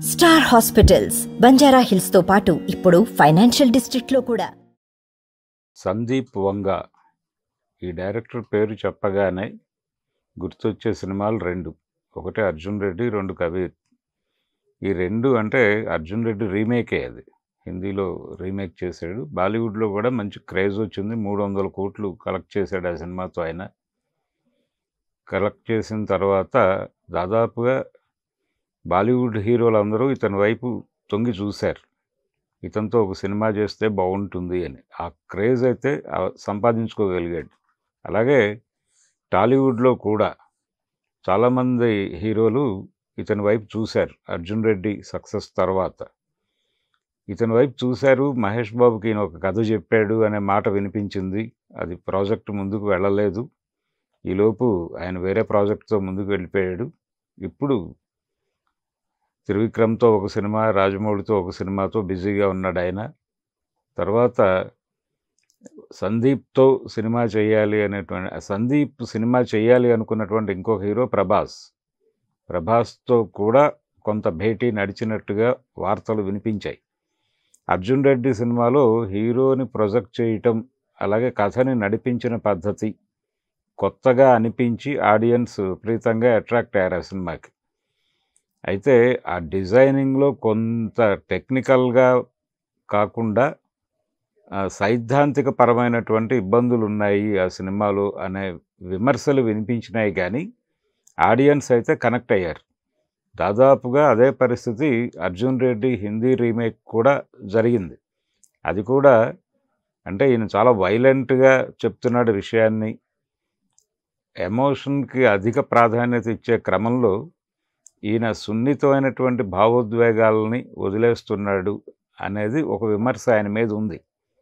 star hospitals Banjara hills తో పాటు ఇప్పుడు ఫైనాన్షియల్ డిస్ట్రిక్ట్ లో కూడా సందీప్ వంగ ఈ డైరెక్టర్ పేరు చెప్పగానే గుర్తొచ్చే సినిమాలు రెండు ఒకటి అర్జున్ రెడ్డి రెండు కబీర్ ఈ రెండు అంటే అర్జున్ రెడ్డి రీమేకే అది హిందీలో రీమేక్ చేశాడు బాలీవుడ్లో కూడా మంచి క్రేజ్ వచ్చింది మూడు వందల కోట్లు కలెక్ట్ చేశాడు ఆ సినిమాతో ఆయన కలెక్ట్ చేసిన తర్వాత దాదాపుగా బాలీవుడ్ హీరోలందరూ ఇతని వైపు తొంగి చూశారు ఇతనితో ఒక సినిమా చేస్తే బాగుంటుంది అని ఆ క్రేజ్ అయితే ఆ సంపాదించుకోగలిగాడు అలాగే టాలీవుడ్లో కూడా చాలామంది హీరోలు ఇతని వైపు చూశారు అర్జున్ రెడ్డి సక్సెస్ తర్వాత ఇతని వైపు చూశారు మహేష్ బాబుకి ఈయన ఒక కథ చెప్పాడు అనే మాట వినిపించింది అది ప్రాజెక్ట్ ముందుకు వెళ్ళలేదు ఈలోపు ఆయన వేరే ప్రాజెక్ట్తో ముందుకు వెళ్ళిపోయాడు ఇప్పుడు త్రివిక్రమ్తో ఒక సినిమా రాజమౌళితో ఒక సినిమాతో బిజీగా ఉన్నాడు ఆయన తర్వాత సందీప్తో సినిమా చేయాలి అనేటువంటి సందీప్ సినిమా చేయాలి అనుకున్నటువంటి ఇంకొక హీరో ప్రభాస్ ప్రభాస్తో కూడా కొంత భేటీ నడిచినట్టుగా వార్తలు వినిపించాయి అర్జున్ రెడ్డి సినిమాలో హీరోని ప్రొజెక్ట్ చేయటం అలాగే కథని నడిపించిన పద్ధతి కొత్తగా అనిపించి ఆడియన్స్ విపరీతంగా అట్రాక్ట్ అయ్యారు ఆ సినిమాకి అయితే ఆ డిజైనింగ్లో కొంత టెక్నికల్గా కాకుండా ఆ, సైద్ధాంతిక పరమైనటువంటి ఇబ్బందులు ఉన్నాయి ఆ సినిమాలో అనే విమర్శలు వినిపించినాయి కానీ ఆడియన్స్ అయితే కనెక్ట్ అయ్యారు దాదాపుగా అదే పరిస్థితి అర్జున్ రెడ్డి హిందీ రీమేక్ కూడా జరిగింది అది కూడా అంటే ఈయన చాలా వైలెంట్గా చెప్తున్నాడు విషయాన్ని ఎమోషన్కి అధిక ప్రాధాన్యత ఇచ్చే క్రమంలో ఈయన సున్నితమైనటువంటి భావోద్వేగాలని వదిలేస్తున్నాడు అనేది ఒక విమర్శ ఆయన మీద ఉంది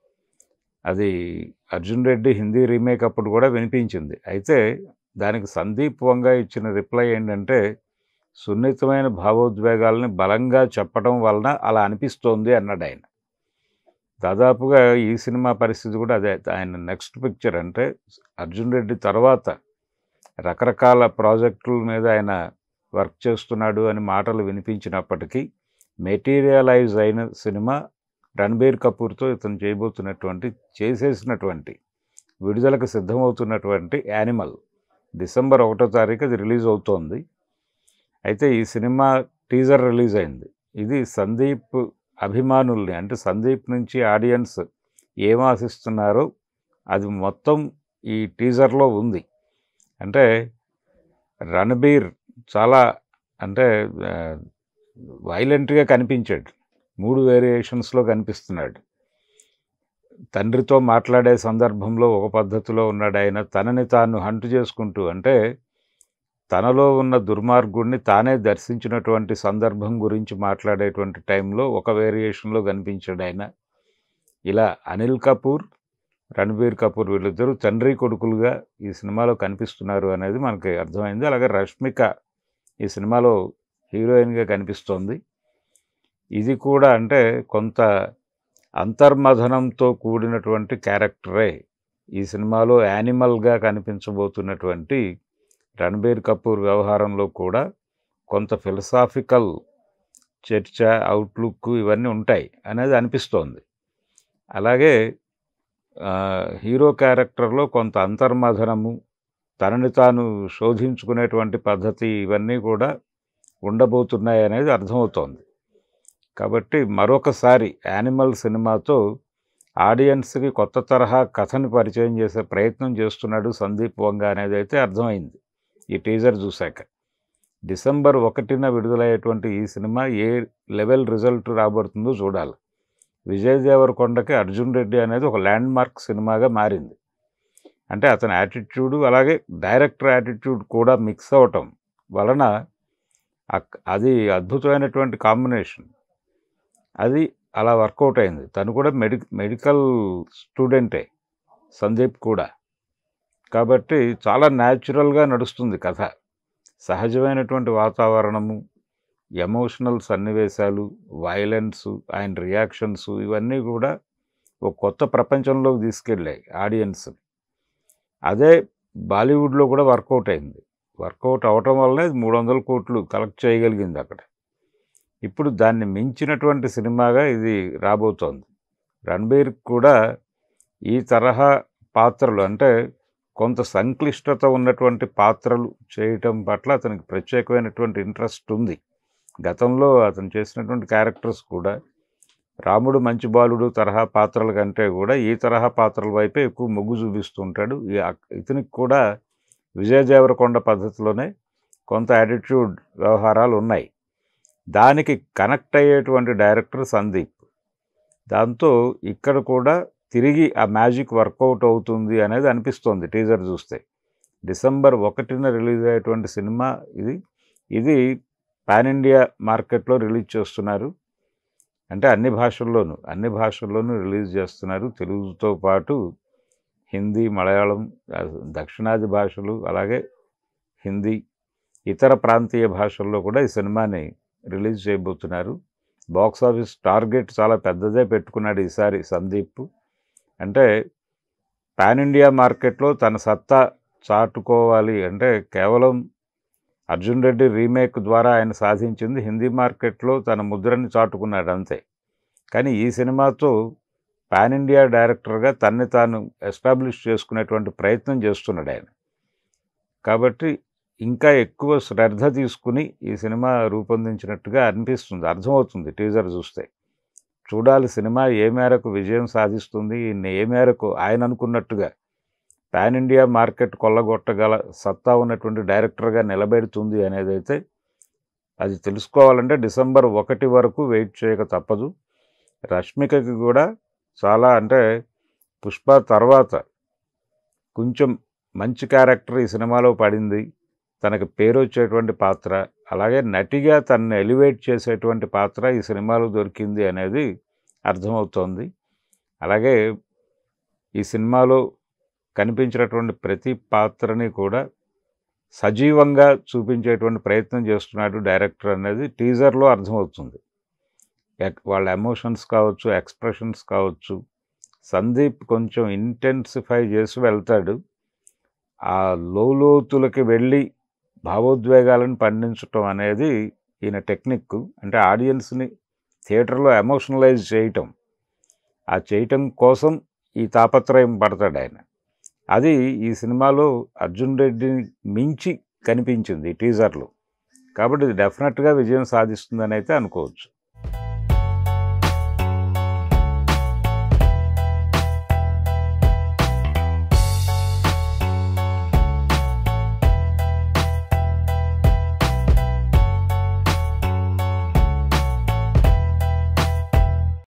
అది అర్జున్ రెడ్డి హిందీ రీమేక్ అప్పుడు కూడా వినిపించింది అయితే దానికి సందీప్ వంగ ఇచ్చిన రిప్లై ఏంటంటే సున్నితమైన భావోద్వేగాలని బలంగా చెప్పడం వలన అలా అనిపిస్తోంది అన్నాడు ఆయన దాదాపుగా ఈ సినిమా పరిస్థితి కూడా అదే ఆయన నెక్స్ట్ పిక్చర్ అంటే అర్జున్ రెడ్డి తర్వాత రకరకాల ప్రాజెక్టుల మీద ఆయన వర్క్ చేస్తున్నాడు అని మాటలు వినిపించినప్పటికీ మెటీరియలైజ్ అయిన సినిమా రణబీర్ కపూర్తో ఇతను చేయబోతున్నటువంటి చేసేసినటువంటి విడుదలకు సిద్ధమవుతున్నటువంటి యానిమల్ డిసెంబర్ ఒకటో తారీఖు అది రిలీజ్ అవుతోంది అయితే ఈ సినిమా టీజర్ రిలీజ్ అయింది ఇది సందీప్ అభిమానుల్ని అంటే సందీప్ నుంచి ఆడియన్స్ ఏం ఆశిస్తున్నారో అది మొత్తం ఈ టీజర్లో ఉంది అంటే రణబీర్ చాలా అంటే వైలెంట్గా కనిపించాడు మూడు వేరియేషన్స్లో కనిపిస్తున్నాడు తండ్రితో మాట్లాడే సందర్భంలో ఒక పద్ధతిలో ఉన్నాడు ఆయన తనని తాను హంటు చేసుకుంటూ అంటే తనలో ఉన్న దుర్మార్గుడిని తానే దర్శించినటువంటి సందర్భం గురించి మాట్లాడేటువంటి టైంలో ఒక వేరియేషన్లో కనిపించాడు ఆయన ఇలా అనిల్ కపూర్ రణబీర్ కపూర్ వీళ్ళిద్దరూ తండ్రి కొడుకులుగా ఈ సినిమాలో కనిపిస్తున్నారు అనేది మనకి అర్థమైంది అలాగే రష్మిక ఈ సినిమాలో హీరోయిన్గా కనిపిస్తోంది ఇది కూడా అంటే కొంత అంతర్మథనంతో కూడినటువంటి క్యారెక్టరే ఈ సినిమాలో యానిమల్గా కనిపించబోతున్నటువంటి రణబీర్ కపూర్ వ్యవహారంలో కూడా కొంత ఫిలసాఫికల్ చర్చ అవుట్లుక్ ఇవన్నీ ఉంటాయి అనేది అనిపిస్తోంది అలాగే ఆ, హీరో క్యారెక్టర్లో కొంత అంతర్మథనము తనని తాను శోధించుకునేటువంటి పద్ధతి ఇవన్నీ కూడా ఉండబోతున్నాయి అనేది అర్థమవుతోంది కాబట్టి మరొకసారి యానిమల్ సినిమాతో ఆడియన్స్కి కొత్త తరహా కథని పరిచయం చేసే ప్రయత్నం చేస్తున్నాడు సందీప్ వంగ అనేది అయితే అర్థమైంది ఈ టీజర్ చూశాక డిసెంబర్ ఒకటిన విడుదలయ్యేటువంటి ఈ సినిమా ఏ లెవెల్ రిజల్ట్ రాబడుతుందో చూడాలి విజయ్ దేవరకొండకి అర్జున్ రెడ్డి అనేది ఒక ల్యాండ్ మార్క్ సినిమాగా మారింది అంటే అతని యాటిట్యూడు అలాగే డైరెక్టర్ యాటిట్యూడ్ కూడా మిక్స్ అవటం వలన అక్- అది అద్భుతమైనటువంటి కాంబినేషన్ అది అలా వర్కౌట్ అయింది తను కూడా మెడి మెడికల్ స్టూడెంటే సందీప్ కూడా కాబట్టి చాలా న్యాచురల్గా నడుస్తుంది కథ సహజమైనటువంటి వాతావరణము ఎమోషనల్ సన్నివేశాలు వైలెన్స్ ఆయన రియాక్షన్స్ ఇవన్నీ కూడా ఒక కొత్త ప్రపంచంలోకి తీసుకెళ్ళాయి ఆడియన్స్ అదే బాలీవుడ్లో కూడా వర్కౌట్ అయింది వర్కౌట్ అవటం వల్లనే మూడు వందల కోట్లు కలెక్ట్ చేయగలిగింది అక్కడ ఇప్పుడు దాన్ని మించినటువంటి సినిమాగా ఇది రాబోతోంది రణబీర్ కూడా ఈ తరహా పాత్రలు అంటే కొంత సంక్లిష్టత ఉన్నటువంటి పాత్రలు చేయటం పట్ల అతనికి ప్రత్యేకమైనటువంటి ఇంట్రెస్ట్ ఉంది గతంలో అతను చేసినటువంటి క్యారెక్టర్స్ కూడా రాముడు మంచి బాలుడు తరహా పాత్రల కంటే కూడా ఈ తరహా పాత్రల వైపే ఎక్కువ మొగ్గు చూపిస్తుంటాడు ఈ అక్- ఇతనికి కూడా విజయ దేవరకొండ పద్ధతిలోనే కొంత యాటిట్యూడ్ వ్యవహారాలు ఉన్నాయి దానికి కనెక్ట్ అయ్యేటువంటి డైరెక్టర్ సందీప్ దాంతో ఇక్కడ కూడా తిరిగి ఆ మ్యాజిక్ వర్కౌట్ అవుతుంది అనేది అనిపిస్తోంది టీజర్ చూస్తే డిసెంబర్ ఒకటిన రిలీజ్ అయ్యేటువంటి సినిమా ఇది ఇది పాన్ ఇండియా మార్కెట్లో రిలీజ్ చేస్తున్నారు అంటే అన్ని భాషల్లోనూ అన్ని భాషల్లోనూ రిలీజ్ చేస్తున్నారు తెలుగుతో పాటు హిందీ మలయాళం ఆ, దక్షిణాది భాషలు అలాగే హిందీ ఇతర ప్రాంతీయ భాషల్లో కూడా ఈ సినిమాని రిలీజ్ చేయబోతున్నారు బాక్స్ ఆఫీస్ టార్గెట్ చాలా పెద్దదే పెట్టుకున్నాడు ఈసారి సందీప్ అంటే పాన్ ఇండియా మార్కెట్లో తన సత్తా చాటుకోవాలి అంటే కేవలం అర్జున్ రెడ్డి రీమేక్ ద్వారా ఆయన సాధించింది హిందీ మార్కెట్లో తన ముద్రని చాటుకున్నాడు అంతే కానీ ఈ సినిమాతో పాన్ ఇండియా డైరెక్టర్గా తన్ని తాను ఎస్టాబ్లిష్ చేసుకునేటువంటి ప్రయత్నం చేస్తున్నాడు ఆయన కాబట్టి ఇంకా ఎక్కువ శ్రద్ధ తీసుకుని ఈ సినిమా రూపొందించినట్టుగా అనిపిస్తుంది అర్థమవుతుంది టీజర్ చూస్తే చూడాలి సినిమా ఏ మేరకు విజయం సాధిస్తుంది ఈయన ఏ మేరకు ఆయన అనుకున్నట్టుగా పాన్ ఇండియా మార్కెట్ కొల్లగొట్టగల సత్తా ఉన్నటువంటి డైరెక్టర్గా నిలబెడుతుంది అనేది అయితే అది తెలుసుకోవాలంటే డిసెంబర్ ఒకటి వరకు వెయిట్ చేయక తప్పదు రష్మికకి కూడా చాలా అంటే పుష్ప తర్వాత కొంచెం మంచి క్యారెక్టర్ ఈ సినిమాలో పడింది తనకు పేరు వచ్చేటువంటి పాత్ర అలాగే నటిగా తనని ఎలివేట్ చేసేటువంటి పాత్ర ఈ సినిమాలో దొరికింది అనేది అర్థమవుతోంది అలాగే ఈ సినిమాలో కనిపించినటువంటి ప్రతి పాత్రని కూడా సజీవంగా చూపించేటువంటి ప్రయత్నం చేస్తున్నాడు డైరెక్టర్ అనేది టీజర్లో అర్థమవుతుంది ఎక్- వాళ్ళ ఎమోషన్స్ కావచ్చు ఎక్స్ప్రెషన్స్ కావచ్చు సందీప్ కొంచెం ఇంటెన్సిఫై చేసి వెళ్తాడు ఆ లోతులకి వెళ్ళి భావోద్వేగాలను పండించటం అనేది ఈయన టెక్నిక్ అంటే ఆడియన్స్ని థియేటర్లో ఎమోషనలైజ్ చేయటం ఆ చేయటం కోసం ఈ తాపత్రయం పడతాడు ఆయన అది ఈ సినిమాలో అర్జున్ రెడ్డిని మించి కనిపించింది ఈ టీజర్లో కాబట్టి ఇది డెఫినెట్గా విజయం సాధిస్తుందని అయితే అనుకోవచ్చు